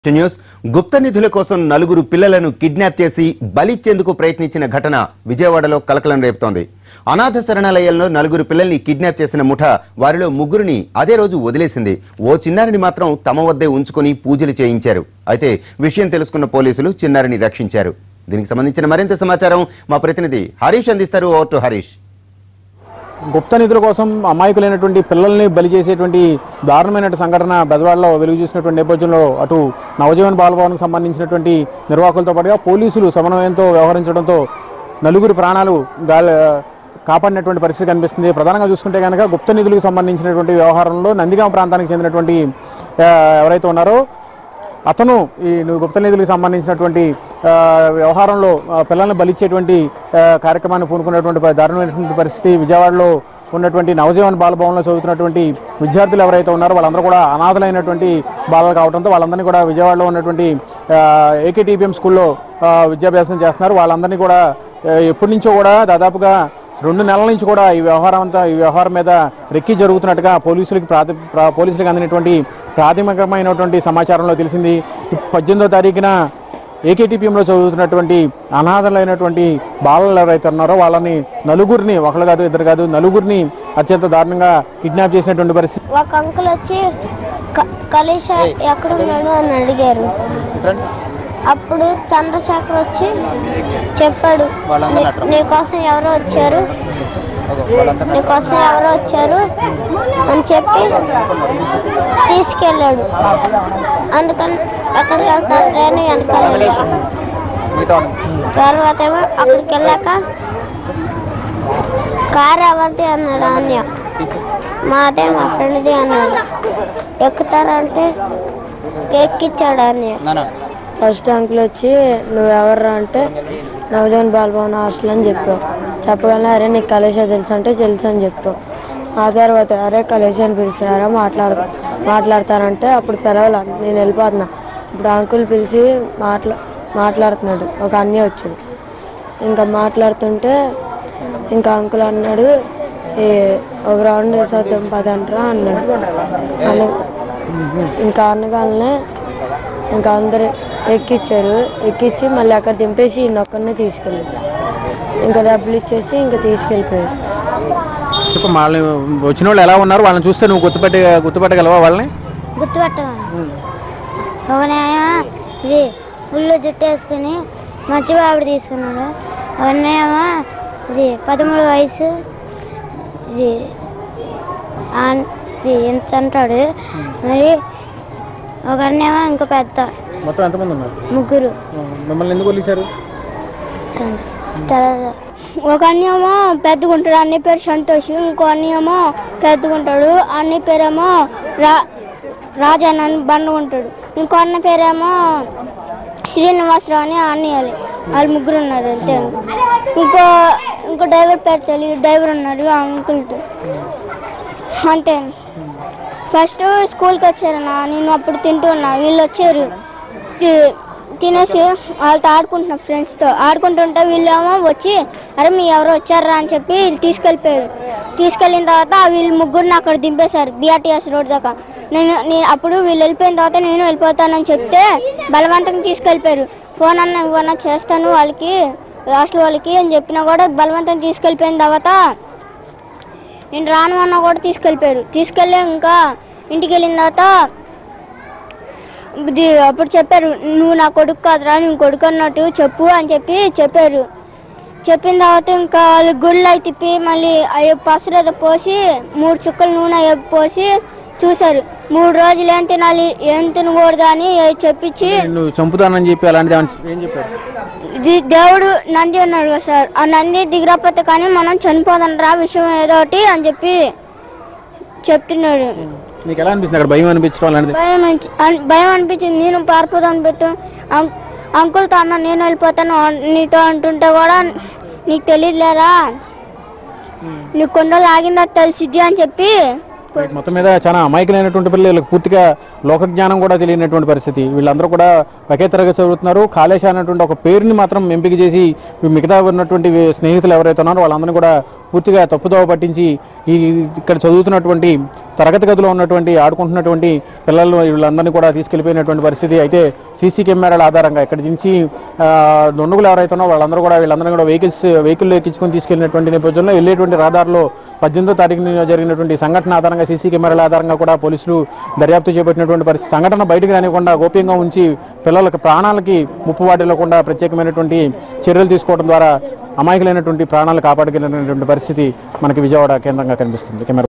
News గుప్త నిధుల కోసం నలుగురు పిల్లలను కిడ్నాప్ చేసి బలిచ్చేందుకు ప్రయత్నించిన ఘటన విజయవాడలో కలకలం రేపుతోంది అనాథ శరణాలయాల్లో నలుగురు పిల్లల్ని కిడ్నాప్ చేసిన ముఠ వారిలో ముగ్గురిని అదే రోజు వదిలేసింది ఓ చిన్నారిని మాత్రం తమ వద్దే ఉంచుకుని పూజలు చేయించారు అయితే విషయం తెలుసుకున్న పోలీసులు చిన్నారిని రక్షించారు దీనికి సంబంధించిన మరింత సమాచారం మా ప్రతినిధి హరీష్ అందిస్తారు ఓవర్ టు హరీష్ గుప్త నిధుల కోసం అమాయకులైనటువంటి పిల్లల్ని బలి చేసేటువంటి దారుణమైన సంఘటన బెజవాడలో వెలుగు చూసినటువంటి నేపథ్యంలో అటు నవజీవన్ బాలభవన్కు సంబంధించినటువంటి నిర్వాహకులతో పాటుగా పోలీసులు సమన్వయంతో వ్యవహరించడంతో నలుగురు ప్రాణాలు గాలి కాపాడినటువంటి పరిస్థితి కనిపిస్తుంది ప్రధానంగా చూసుకుంటే కనుక గుప్త నిధులకు సంబంధించినటువంటి వ్యవహారంలో నందిగామ ప్రాంతానికి చెందినటువంటి ఆ, ఎవరైతే ఉన్నారో అతను ఈ నువ్వు గుప్త నిధులకు సంబంధించినటువంటి ఆ, వ్యవహారంలో ఆ, పిల్లల్ని బలిచ్చేటువంటి ఆ, కార్యక్రమాన్ని పూనుకున్నటువంటి ప- దారుణమైనటువంటి పరిస్థితి విజయవాడలో ఉన్నటువంటి నవజీవన్ బాలభవన్లో చదువుతున్నటువంటి విద్యార్థులు ఎవరైతే ఉన్నారో వాళ్ళందరూ కూడా అనాథలైనటువంటి బాలలు కావడంతో వాళ్ళందరినీ కూడా విజయవాడలో ఉన్నటువంటి ఏకేటీపీఎం స్కూల్లో ఆ, విద్యాభ్యాసం చేస్తున్నారు వాళ్ళందరినీ కూడా ఆ, ఎప్పటి నుంచో కూడా దాదాపుగా రెండు నెలల నుంచి కూడా ఈ వ్యవహారం అంతా ఈ వ్యవహారం మీద రెక్కి జరుగుతున్నట్టుగా పోలీసులకి ప్రాథ ప్రా- పోలీసులకు అందినటువంటి ప్రాథమికమైనటువంటి సమాచారంలో తెలిసింది ఈ పద్దెనిమిదో తారీఖున ఏకేటీపీఎంలో చదువుతున్నటువంటి అనాథలైనటువంటి బాలలు ఎవరైతే ఉన్నారో వాళ్ళని నలుగురిని ఒకళ్ళు కాదు ఇద్దరు కాదు నలుగురిని అత్యంత దారుణంగా కిడ్నాప్ చేసినటువంటి పరిస్థితి ఒక అంకుల్ వచ్చి క- కలిష ఎక్కడున్నాడు అని అడిగారు అప్పుడు చంద్రశేఖర్ వచ్చి చెప్పాడు "నీ- నీకోసం ఎవరో వచ్చారు నీకోసం ఎవరో వచ్చారు అని చెప్పి తీసుకెళ్ళాడు అందుకని ఎక్కడికి వెళ్తారు ట్రైన్ వెనకాల వెళ్ళాడు. తర్వాత ఏమో అక్కడికి వెళ్ళాక కార్ ఎవరిది అన్నాడు అన్య మాదే మా ఫ్రెండ్ది అన్నాడు ఎక్కుతారంటే ఎక్కిచ్చాడు అన్నయ్య ఫస్ట్ అంకుల్ వచ్చి నువ్వు ఎవర్రా అంటే నవజోన్ బాలభవన్ హాస్టల్ అని చెప్పావు చెప్పగానే అరే నీకు కలేష తెలుసు అంటే తెలుసు అని చెప్పావు ఆ తర్వాత అరే కలేష అని పిలిచినారా మాట్లాడు మాట్లాడతానంటే అప్పుడు పిలవాల నేను వెళ్ళిపోతున్నా ఇప్పుడు అంకుల్ పిలిచి మాట్లా మాట్లాడుతున్నాడు ఒక అన్నయ్య వచ్చాడు ఇంకా మాట్లాడుతుంటే ఇంకా అంకుల్ అన్నాడు "ఏ, ఒక రౌండ్ వేసేద్దాం పదంట్రా అన్నాడు అని ఇంకా అనగానే ఇంకా అందరు ఎక్కిచ్చారు ఎక్కిచ్చి మళ్ళీ అక్కడ దింపేసి ఈయనొక్కరినే తీసుకెళ్ళారు ఇంకా డబ్బులు ఇచ్చేసి ఇంకా తీసుకెళ్ళిపోయారు చెప్పు వాళ్ళని వచ్చిన వాళ్ళు ఎలా ఉన్నారు వాళ్ళని చూస్తే నువ్వు గుర్తుపెట్ట గుర్తుపెట్టగలవా వాళ్ళని గుర్తుపట్టగలను ఒకనేమో ఇది ఫుల్ జుట్టు వేసుకుని మంచి బాబుడు తీసుకున్నాడు ఒకనేమో ఇది పదమూడు వయసు ఇది ఆన్- ఇది ఎంత అంటాడు మరి ఒకనేమో ఇంకో పెద్ద మొత్తం ఎంతమంది ఉన్నారు ముగ్గురు మిమ్మల్ని ఎందుకు వదిలేశారు ఒక అన్నేమో పెద్దగా ఉంటాడు అన్ని పేరు సంతోష్ ఇంకో అన్నేమో పెద్దగా ఉంటాడు అన్ని పేరేమో రా రాజన్ అని బండగా ఉంటాడు ఇంకో అన్న పేరేమో శ్రీనివాసరావు అని అన్నయ్యాలి వాళ్ళు ముగ్గురు ఉన్నారు అంతే ఇంకో ఇంకో డ్రైవర్ పేరు తెలియదు డ్రైవర్ ఉన్నాడు ఆ అంకుల్తో అంతే ఫస్ట్ స్కూల్కి వచ్చారన్న నేను అప్పుడు తింటూ ఉన్నా వీళ్ళు వచ్చారు తి- తినేసి వాళ్ళతో ఆడుకుంటున్నా ఫ్రెండ్స్తో ఆడుకుంటుంటే వీళ్ళేమో వచ్చి అరే మీ ఎవరో వచ్చారా అని చెప్పి వీళ్ళు తీసుకెళ్ళిపోయారు తీసుకెళ్ళిన తర్వాత వీళ్ళు ముగ్గురిని అక్కడ దింపేశారు బీఆర్టీఎస్ రోడ్ దాకా నేను నేను అప్పుడు వీళ్ళు వెళ్ళిపోయిన తర్వాత నేను వెళ్ళిపోతానని చెప్తే బలవంతంగా తీసుకెళ్ళిపోయారు ఫోన్ అన్న ఇవన్నా చేస్తాను వాళ్ళకి హాస్టల్ వాళ్ళకి అని చెప్పినా కూడా బలవంతంగా తీసుకెళ్ళిపోయిన తర్వాత నేను రాను అన్న కూడా తీసుకెళ్ళిపోయారు తీసుకెళ్ళి ఇంకా ఇంటికి వెళ్ళిన తర్వాత ఇది అప్పుడు చెప్పారు నువ్వు నా కొడుకు కాదురా నేను కొడుకు అన్నట్టు చెప్పు అని చెప్పి చెప్పారు చెప్పిన తర్వాత ఇంకా వాళ్ళు గుళ్ళు అయి తిప్పి మళ్ళీ అయ్యో పసరు ఏదో పోసి మూడు చుక్కలు నూనె అయ్యో పోసి చూశారు మూడు రోజులు ఏం తినాలి ఏం తినకూడదు అని చెప్పించి నువ్వు చంపుతానని చెప్పి అలాంటిది ఏమన్నా- ఏం చెప్పారు ఇది దేవుడు నంది ఉన్నాడు కదా సార్ ఆ నంది దిగరాపోతే కానీ మనం చనిపోదండ్రా విషయం ఏదో ఒకటి అని చెప్పి చెప్తున్నాడు నీకు ఎలా అనిపిస్తుంది అక్కడ భయం అనిపించడం అలాంటిది భయం అనిపి- అన్- భయం అనిపించింది నేను పారిపోదాను పెట్టు అం- అంకుల్తో అన్న నేను వెళ్ళిపోతాను అన్- నీతో అంటుంటే కూడా నీకు తెలియదులేరా నీకు కొన్ని రోజులు ఆగిందా తెలిసిద్ది అని చెప్పి మొత్తం మీద చాలా అమాయకులైనటువంటి పిల్లలు వీళ్ళకి పూర్తిగా లోక జ్ఞానం కూడా తెలియనటువంటి పరిస్థితి వీళ్ళందరూ కూడా ఒకే తరగతి చదువుతున్నారు కాళేశ అనేటువంటి ఒక పేరుని మాత్రం ఎంపిక చేసి ఈ మిగతా ఉన్నటువంటి వీ- స్నేహితులు ఎవరైతే ఉన్నారో వాళ్ళందరినీ కూడా పూర్తిగా తప్పుదోవ పట్టించి ఈ ఇక్కడ చదువుతున్నటువంటి తరగతి గదిలో ఉన్నటువంటి ఆడుకుంటున్నటువంటి పిల్లలు వీళ్ళందరినీ కూడా తీసుకెళ్లిపోయినటువంటి పరిస్థితి అయితే సీసీ కెమెరాల ఆధారంగా ఇక్కడి నుంచి ఆ, దొండగులు ఎవరైతే ఉన్నారో వాళ్ళందరూ కూడా వీళ్ళందరూ కూడా వెహికల్స్ వెహికల్లో ఎక్కించుకొని తీసుకెళ్లినటువంటి నేపథ్యంలో వెళ్ళేటువంటి రహదారిలో పద్దెనిమిదో తారీఖున జరిగినటువంటి సంఘటన ఆధారంగా సీసీ కెమెరాల ఆధారంగా కూడా పోలీసులు దర్యాప్తు చేపట్టినటువంటి పరిస్థితి సంఘటన బయటకు రానివ్వకుండా గోప్యంగా ఉంచి పిల్లలకి ప్రాణాలకి ముప్పు వాటిల్లకుండా ప్రత్యేకమైనటువంటి చర్యలు తీసుకోవడం ద్వారా అమాయకులైనటువంటి ప్రాణాలు కాపాడగలిగినటువంటి పరిస్థితి మనకి విజయవాడ కేంద్రంగా కనిపిస్తుంది కెమెరా